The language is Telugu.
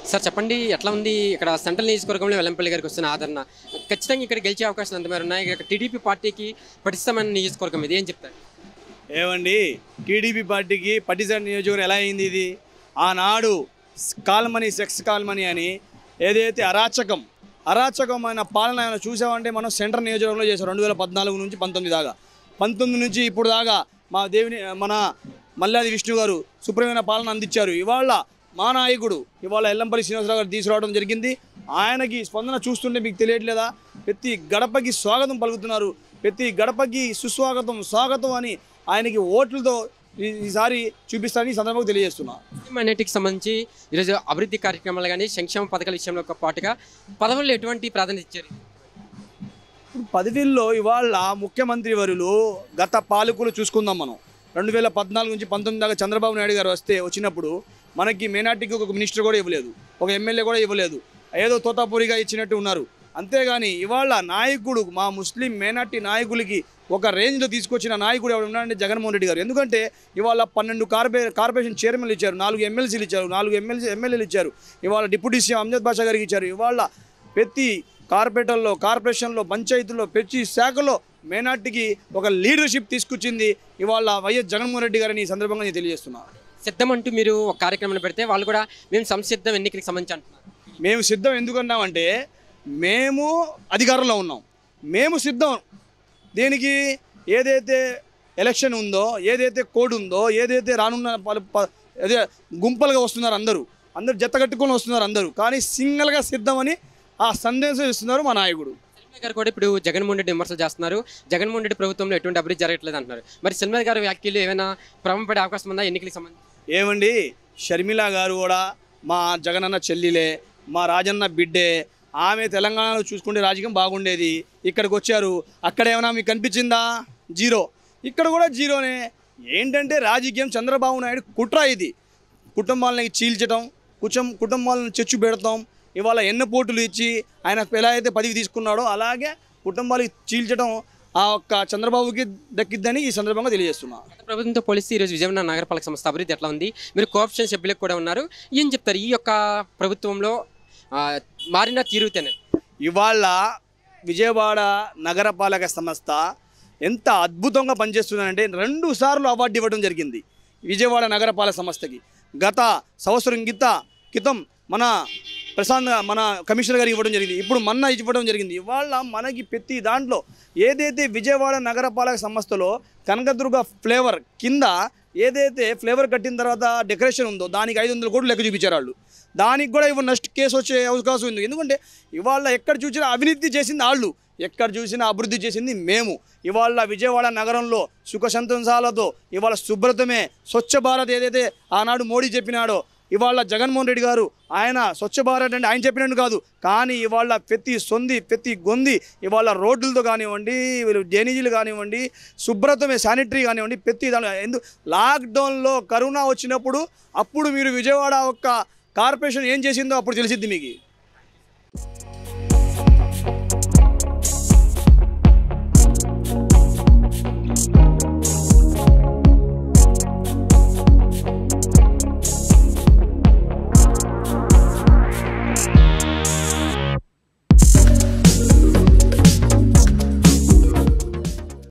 సార్ చెప్పండి ఎట్లా ఉంది ఇక్కడ సెంట్రల్ నియోజకవర్గంలో వెల్లంపల్లి గారికి వస్తున్న ఆదరణ ఖచ్చితంగా ఇక్కడ గెలిచే అవకాశాలు ఎంతమేర ఉన్నాయి ఇక్కడ టీడీపీ పార్టీకి పటిష్టమైన నియోజకవర్గం ఇది ఏం చెప్తారు ఏమండి టీడీపీ పార్టీకి పట్టిసెంట్ నియోజకవర్గం ఎలా అయింది ఇది ఆనాడు కాల్మనీ సెక్స్ కాల్మనీ అని ఏదైతే అరాచకం అరాచకమైన పాలన ఏమైనా చూసామంటే మనం సెంట్రల్ నియోజకవర్గంలో చేసాం రెండు వేల పద్నాలుగు నుంచి పంతొమ్మిది దాకా పంతొమ్మిది నుంచి ఇప్పుడు దాకా మా దేవుని మన మల్లాది విష్ణు గారు సుప్రమైన పాలన అందించారు ఇవాళ మా నాయకుడు ఇవాళ ఎల్లంపల్లి శ్రీనివాసరావు గారు తీసుకురావడం జరిగింది ఆయనకి స్పందన చూస్తుంటే మీకు తెలియట్లేదా ప్రతి గడపకి స్వాగతం పలుకుతున్నారు ప్రతి గడపకి సుస్వాగతం స్వాగతం అని ఆయనకి ఓట్లతో ఈ- ఈసారి చూపిస్తారని ఈ సందర్భంగా తెలియజేస్తున్నా అన్నిటికి సంబంధించి ఈరోజు అభివృద్ధి కార్యక్రమాలు కానీ సంక్షేమ పథకాల విషయంలో ఒక పాటుగా పదవుల్లో ఎటువంటి ప్రాధాన్యత ఇచ్చారు ఇప్పుడు పదవిల్లో ఇవాళ ముఖ్యమంత్రి వరులు గత పాలకులు చూసుకుందాం మనం రెండు వేల పద్నాలుగు నుంచి పంతొమ్మిది దాకా చంద్రబాబు నాయుడు గారు వస్తే వచ్చినప్పుడు మనకి మేనాటికి ఒక మినిస్టర్ కూడా ఇవ్వలేదు ఒక ఎమ్మెల్యే కూడా ఇవ్వలేదు ఏదో తోతాపూరిగా ఇచ్చినట్టు ఉన్నారు అంతేగాని ఇవాళ నాయకుడు మా ముస్లిం మేనాటి నాయకులకి ఒక రేంజ్లో తీసుకొచ్చిన నాయకుడు ఎవరు ఉన్నారంటే జగన్మోహన్ రెడ్డి గారు ఎందుకంటే ఇవాళ పన్నెండు కార్పొరే కార్పొరేషన్ చైర్మన్లు ఇచ్చారు నాలుగు ఎమ్మెల్సీలు ఇచ్చారు నాలుగు ఎమ్మెల్సీ ఎమ్మెల్యేలు ఇచ్చారు ఇవాళ డిప్యూటీ సీఎం అమ్జద్ బాషా గారికి ఇచ్చారు ఇవాళ ప్రతి కార్పొరేటర్లో కార్పొరేషన్లో పంచాయతీల్లో ప్రతి శాఖలో మేనాటికి ఒక లీడర్షిప్ తీసుకొచ్చింది ఇవాళ వైఎస్ జగన్మోహన్ రెడ్డి గారిని ఈ సందర్భంగా నేను తెలియజేస్తున్నాను సిద్ధం అంటూ మీరు ఒక కార్యక్రమం పెడితే వాళ్ళు కూడా మేము సంసిద్ధం ఎన్నికలకు సంబంధించి అంటున్నారు మేము సిద్ధం ఎందుకన్నామంటే మేము అధికారంలో ఉన్నాం మేము సిద్ధం దేనికి ఏదైతే ఎలక్షన్ ఉందో ఏదైతే కోడ్ ఉందో ఏదైతే రానున్న పలు- ప- అదే గుంపలుగా వస్తున్నారు అందరూ అందరూ జత కట్టుకొని వస్తున్నారు అందరూ కానీ సింగిల్గా సిద్ధమని ఆ సందేశం ఇస్తున్నారు మా నాయకుడు సిల్మే గారు కూడా ఇప్పుడు జగన్మోహన్ రెడ్డి విమర్శలు చేస్తున్నారు జగన్మోహన్ రెడ్డి ప్రభుత్వంలో ఎటువంటి అభివృద్ధి జరగట్లేదు అంటున్నారు మరి సిల్మే గారు వ్యాఖ్యలు ఏమైనా ప్రభావం పడే అవకాశం ఉందా ఎన్నికలకు సంబంధించి ఏమండి షర్మిల గారు కూడా మా జగనన్న చెల్లిలే మా రాజన్న బిడ్డే ఆమె తెలంగాణలో చూసుకుంటే రాజకీయం బాగుండేది ఇక్కడికి వచ్చారు అక్కడ ఏమైనా మీకు కనిపించిందా జీరో ఇక్కడ కూడా జీరోనే ఏంటంటే రాజకీయం చంద్రబాబు నాయుడు కుట్ర ఇది కుటుంబాలని చీల్చడం కుచం కుటుంబాలను చెచ్చు పెడతాం ఇవాళ ఎన్న పోటులు ఇచ్చి ఆయన ఎలా అయితే పదవి తీసుకున్నాడో అలాగే కుటుంబాలకి చీల్చడం ఆ ఒక్క చంద్రబాబుకి దక్కిద్దని ఈ సందర్భంగా తెలియజేస్తున్నా గత ప్రభుత్వంతో పోలిస్తే ఈరోజు విజయనగర నగరపాలక సంస్థ అభివృద్ధి ఎట్లా ఉంది మీరు కోఆప్షన్ సభ్యులకు కూడా ఉన్నారు ఏం చెప్తారు ఈ యొక్క ప్రభుత్వంలో ఆ, మారిన తీరుతేనే ఇవాళ విజయవాడ నగరపాలక సంస్థ ఎంత అద్భుతంగా పనిచేస్తుందంటే రెండు సార్లు అవార్డు ఇవ్వడం జరిగింది విజయవాడ నగరపాలక సంస్థకి గత సంవత్సరం గిత క్రితం మన ప్రశాంత్ మన కమిషనర్ గారికి ఇవ్వడం జరిగింది ఇప్పుడు మొన్న ఇవ్వడం జరిగింది ఇవాళ మనకి ప్రతి దాంట్లో ఏదైతే విజయవాడ నగరపాలక సంస్థలో కనకదుర్గ ఫ్లేవర్ కింద ఏదైతే ఫ్లేవర్ కట్టిన తర్వాత డెకరేషన్ ఉందో దానికి ఐదు వందల కోట్లు లెక్క చూపించారు వాళ్ళు దానికి కూడా ఇప్పుడు నెక్స్ట్ కేసు వచ్చే అవకాశం ఉంది ఎందుకంటే ఇవాళ ఎక్కడ చూసినా అవినీతి చేసింది వాళ్ళు ఎక్కడ చూసినా అభివృద్ధి చేసింది మేము ఇవాళ విజయవాడ నగరంలో సుఖ సంతోషాలతో ఇవాళ శుభ్రతమే స్వచ్ఛ భారత్ ఏదైతే ఆనాడు మోడీ చెప్పినాడో ఇవాళ జగన్మోహన్ రెడ్డి గారు ఆయన స్వచ్ఛ భారత్ అంటే ఆయన చెప్పినట్టు కాదు కానీ ఇవాళ ప్రతి సొంది ప్రతి గొంది ఇవాళ రోడ్లతో కానివ్వండి వీళ్ళు డ్రైనేజీలు కానివ్వండి శుభ్రతమే శానిటరీ కానివ్వండి ప్రతి దాని ఎందు లాక్డౌన్లో కరోనా వచ్చినప్పుడు అప్పుడు మీరు విజయవాడ ఒక్క కార్పొరేషన్ ఏం చేసిందో అప్పుడు తెలిసిద్ది మీకు